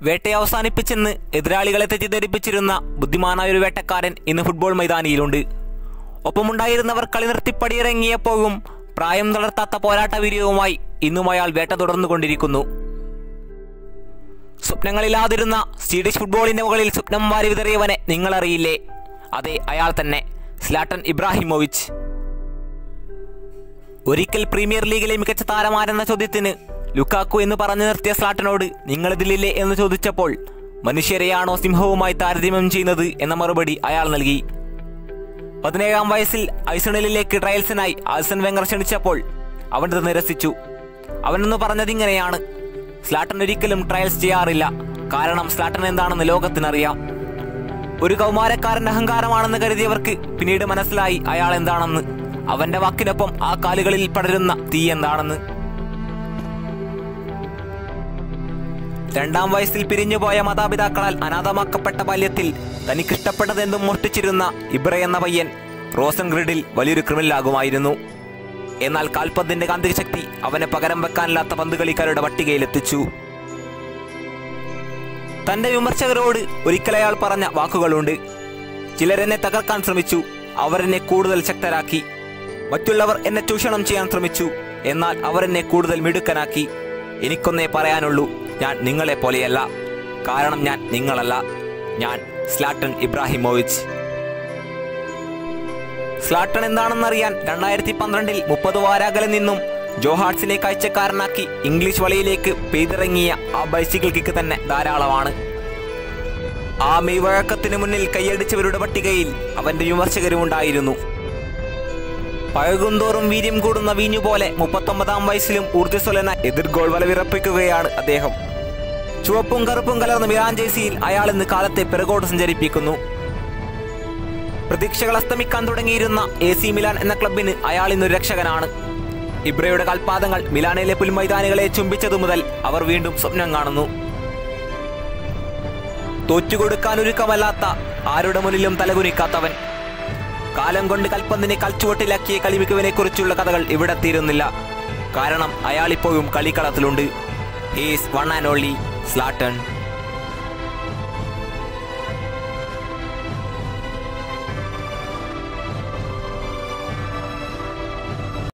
വേട്ടയെ അവസാനിപ്പിച്ചെന്ന് എതിരാളികളെ തെറ്റിദ്ധരിപ്പിച്ചിരുന്ന ബുദ്ധിമാനായ ഒരു വേട്ടക്കാരൻ ഇന്ന് ഫുട്ബോൾ മൈതാനിയിലുണ്ട് ഒപ്പമുണ്ടായിരുന്നവർ കളി നിർത്തി പടിയിറങ്ങിയപ്പോഴും പ്രായം തളർത്താത്ത പോരാട്ട വീര്യവുമായി ഇന്നും അയാൾ വേട്ട തുടർന്നുകൊണ്ടിരിക്കുന്നു സ്വപ്നങ്ങളില്ലാതിരുന്ന സ്വീഡിഷ് ഫുട്ബോളിന്റെ മുകളിൽ സ്വപ്നം വാരി വിതറിയവനെ നിങ്ങളറിയില്ലേ അതെ അയാൾ തന്നെ സ്ലാട്ടൻ ഇബ്രാഹിമോവിച്ച് ഒരിക്കൽ പ്രീമിയർ ലീഗിലെ മികച്ച താരമാരെന്ന ചോദ്യത്തിന് ലുക്കാക്കു എന്ന് പറഞ്ഞു നിർത്തിയ സ്ലാട്ടനോട് നിങ്ങളിതിലില്ലേ എന്ന് ചോദിച്ചപ്പോൾ മനുഷ്യരെയാണോ സിംഹവുമായി താരതമ്യം ചെയ്യുന്നത് എന്ന മറുപടി അയാൾ നൽകി പതിനേഴാം വയസ്സിൽ ഐസണലിലേക്ക് ട്രയൽസിനായി ആൽസൺ വെങ്ങർ ക്ഷണിച്ചപ്പോൾ അവനത് നിരസിച്ചു അവനെന്ന് പറഞ്ഞതിങ്ങനെയാണ് സ്ലാട്ടൻ ഒരിക്കലും ട്രയൽസ് ചെയ്യാറില്ല കാരണം സ്ലാട്ടൻ എന്താണെന്ന് ലോകത്തിനറിയാം ഒരു കൗമാരക്കാരന്റെ അഹങ്കാരമാണെന്ന് കരുതിയവർക്ക് പിന്നീട് മനസ്സിലായി അയാൾ എന്താണെന്ന് അവന്റെ വാക്കിനൊപ്പം ആ കാലുകളിൽ പടരുന്ന തീ എന്താണെന്ന് രണ്ടാം വയസ്സിൽ പിരിഞ്ഞുപോയ മാതാപിതാക്കളാൽ അനാഥമാക്കപ്പെട്ട ബാല്യത്തിൽ തനിക്കിഷ്ടപ്പെട്ടതെന്തും മോഷ്ടിച്ചിരുന്ന ഇബ്ര എന്ന പയ്യൻ റോസൻ ഗ്രിഡിൽ വലിയൊരു ക്രിമിനലാകുമായിരുന്നു എന്നാൽ കാൽപന്തിന്റെ കാന്തിക ശക്തി അവനെ പകരം വെക്കാനില്ലാത്ത പന്തുകളിക്കാരുടെ പട്ടികയിലെത്തിച്ചു തന്റെ വിമർശകരോട് ഒരിക്കൽ അയാൾ പറഞ്ഞ വാക്കുകളുണ്ട് ചിലരെന്നെ തകർക്കാൻ ശ്രമിച്ചു അവരെന്നെ കൂടുതൽ ശക്തരാക്കി മറ്റുള്ളവർ എന്നെ ചൂഷണം ചെയ്യാൻ ശ്രമിച്ചു എന്നാൽ അവരെന്നെ കൂടുതൽ മിടുക്കനാക്കി എനിക്കൊന്നേ പറയാനുള്ളൂ ഞാൻ നിങ്ങളെ പോലെയല്ല കാരണം ഞാൻ നിങ്ങളല്ല ഞാൻ സ്ലാട്ടൻ ഇബ്രാഹിമോവിച്ച് സ്ലാട്ടൺ എന്താണെന്നറിയാൻ രണ്ടായിരത്തി പന്ത്രണ്ടിൽ മുപ്പത് വാരാകലിൽ നിന്നും ജോഹാർട്സിനെ കാഴ്ചക്കാരനാക്കി ഇംഗ്ലീഷ് വലയിലേക്ക് പെയ്തിറങ്ങിയ ആ ബൈസിക്കിൾ കിക്ക് തന്നെ ധാരാളമാണ് ആ മെയ്വഴക്കത്തിന് മുന്നിൽ കൈയടിച്ചവരുടെ പട്ടികയിൽ അവന്റെ വിമർശകരുമുണ്ടായിരുന്നു പഴകുന്തോറും വീര്യം കൂടുന്ന വീഞ്ഞു പോലെ മുപ്പത്തൊമ്പതാം വയസ്സിലും ഊർജ്ജസ്വലന എതിർ ഗോൾ വല വിറപ്പിക്കുകയാണ് അദ്ദേഹം ചുവപ്പും കറുപ്പും കലർന്ന മിലാൻ ജേസിയിൽ അയാൾ ഇന്ന് കാലത്തെ പിറകോട്ട് സഞ്ചരിപ്പിക്കുന്നു പ്രതീക്ഷകൾ അസ്തമിക്കാൻ തുടങ്ങിയിരുന്ന എ സി മിലാൻ എന്ന ക്ലബിന് അയാൾ ഇന്നൊരു രക്ഷകനാണ് ഇബ്രയുടെ കാൽപാദങ്ങൾ മിലാനിലെ പുൽമൈതാനികളെ ചുംബിച്ചതു മുതൽ അവർ വീണ്ടും സ്വപ്നം കാണുന്നു തോറ്റുകൊടുക്കാൻ ഒരുക്കമല്ലാത്ത ആരുടെ മുന്നിലും തലകുനിക്കാത്തവൻ കാലം കൊണ്ട് കൽപ്പന്തിനെ കൽച്ചുവട്ടിലാക്കിയ കളിമിക്കുവിനെ കുറിച്ചുള്ള കഥകൾ ഇവിടെ തീരുന്നില്ല കാരണം അയാൾ ഇപ്പോഴും കളിക്കളത്തിലുണ്ട് ഹീസ് വൺ ആൻഡ് ഓൺലി സ്ലാട്ടൺ